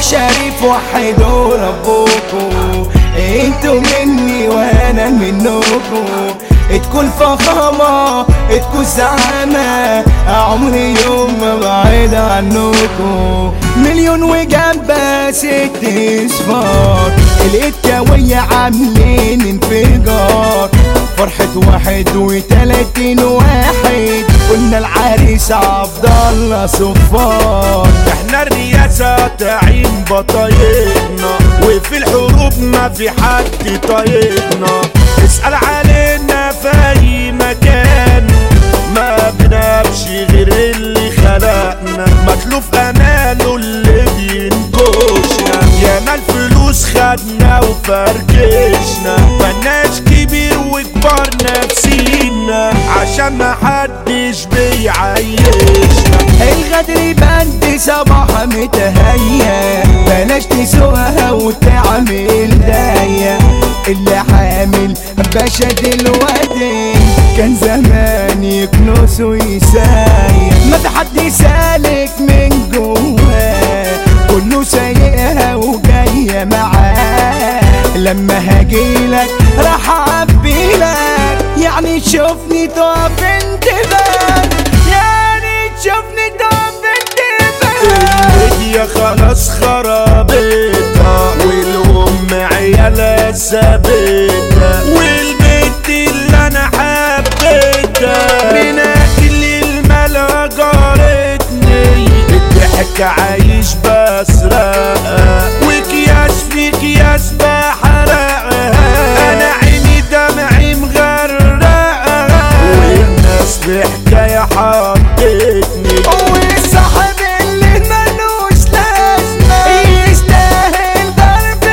فرح شريف وحدوا ربكم انتوا مني وانا منكم تكون فخامة تكون زعامة عمري يوم ما بعيد عنكم مليون وجنبة ست صفار الاتكاوية عاملين انفجار فرحة واحد وتلاتين واحد قلنا العريس عبد الله صفار احنا الرئاسة تعين بطايقنا وفي الحروب ما في حد طايقنا اسأل علينا في اي مكان ما بنبش غير اللي خلقنا متلوف اماله اللي بينكشنا ياما الفلوس خدنا وفركشنا ملناش كبير وكبار نفسينا عشان ما حدش بيعيشنا الغدر بند صباح متهيا بلاش تسوقها وتعمل دايا اللي حامل باشا دلوقتي كان زمان يكنس ويسايا ما في حد سالك من جواه كله سايقها وجاية معاه لما هجيلك راح اعبيلك يعني تشوفني تقف انتباه يعني تشوفني تقف انتباه الميديا خلاص خربتها والام عيالها سابتها والبنت اللي انا حبيتها من اكل الملا جارتني الضحك عايش بسرقها وكياس في كياس بحرقها انا عيني دمعي مغرقها والناس في حكايه حطتني والصاحب اللي ملوش لازمة يستاهل ضرب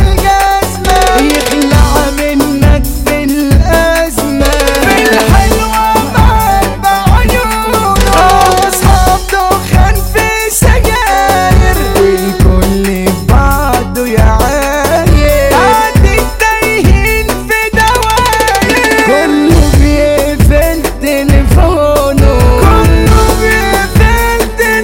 الجزمة يخلع منك بالأزمة بالحلوة معاك بعيونه أصحاب دخان في سجاير والكل في بعضه يعاير قد التايهين في دواير كله بيقفل تليفونه كله بيقفل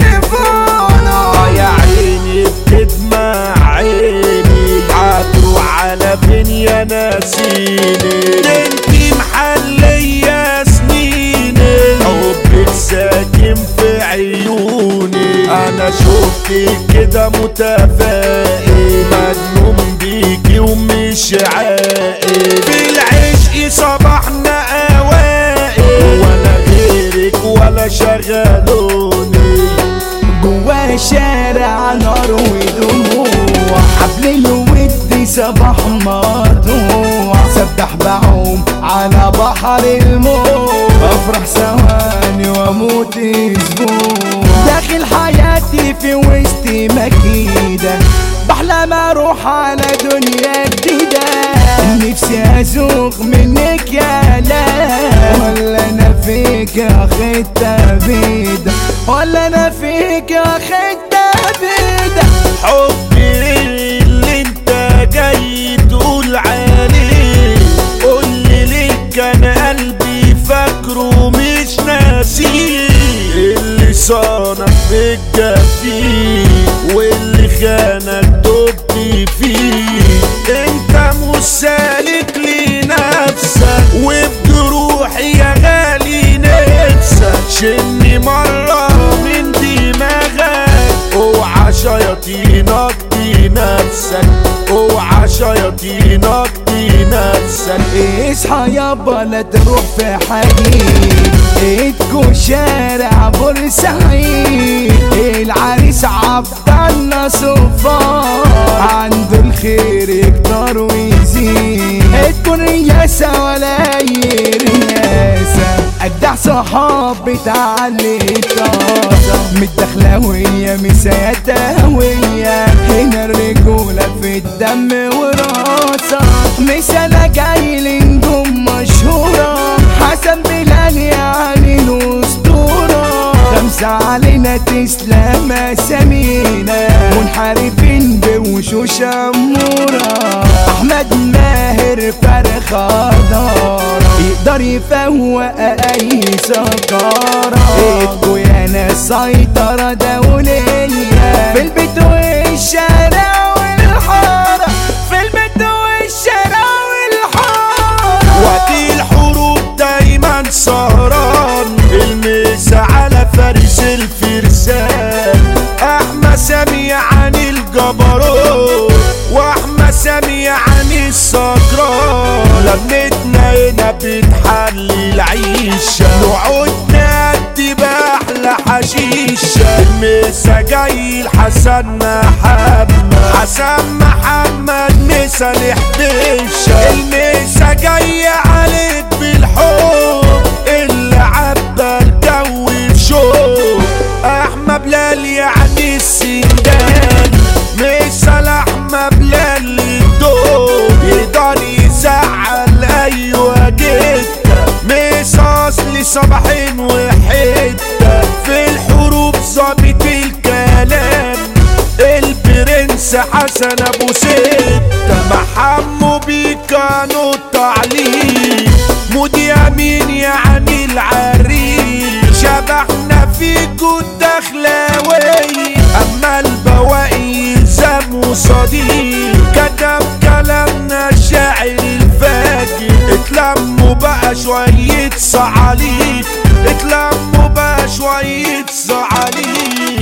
تليفونه يا عيني بتدمع عيني هتروح على فين يا ناسيني ده انتي محلية سنيني حبك ساكن في عيوني انا شفتك كده متفائل مجنون بيكي ومش عاقل في العشق صباحنا اوائل ولا غيرك ولا شغلوني جوا الشارع نار ودموع حبل الود صباح مقطوع سبح بعوم على بحر الموت افرح ثواني واموت اسبوع داخل حياتي في وسط مكيدة بحلم اروح على دنيا جديدة نفسي ازوق منك يا لا ولا انا فيك يا خدة بيدة ولا انا فيك يا خدة بيدة حبي اللي انت جاي تقول عليه قول لي ليه كان قلبي فاكره مش ناسيه اللي صانك بالجفين واللي خانك دبت فيه انت مش سالك لنفسك وبجروحي يا غالي نفسك شني مرة من دماغك اوعى شياطينك دي نفسك اوعى شياطينك دي نفسك اصحى يابا لا تروح في حديد ايدكو شارع بورسعيد العريس عبد الله صفار عنده الخير يكتر ويزيد تكون رياسة ولا اي رياسة اجدع صحاب بتعلي طازة متدخلاوية مسيتاوية هنا الرجولة في الدم وراسة مش انا جاي لنجوم مشهورة حسن بلال يعني الاسطورة خمسة علينا تسلم اسامينا منحرفين بوشوش امورة احمد ماهر فرخ دار يقدر يفوق اي سكارة ايدكو يا ناس سيطرة دولية في البيت وإيه الشارع والحارة في البيت والشارع والحارة وقت الحروب دايما سهران المسا على فارس الفرسان احمى سامي عن الجبروت واحمى سامي عن السكران لمتنا هنا بتحلي العيشة نقعد نأدي بأحلى حشيشة المسا جاي الحسن محمد حسن محمد مسا الحبيشة المسا جاي عليك بالحب اللي عبى الجو بشوق احمى بلال يعني السندان مثل احمى بلال الدوب يقدر يزعل ايوه جدا مش اصلي صباحين وحته في الحروب ظابط الكلام البرنس حسن ابو ستة محمو بيكانو التعليم مودي امين يعني العريس شبحنا فيكو الدخلاوي اما البواقي يلزموا صديق كتب كلامنا الشاعر الفاجر اتلموا بقى شوية صعاليك اتلموا بقى شوية صعاليك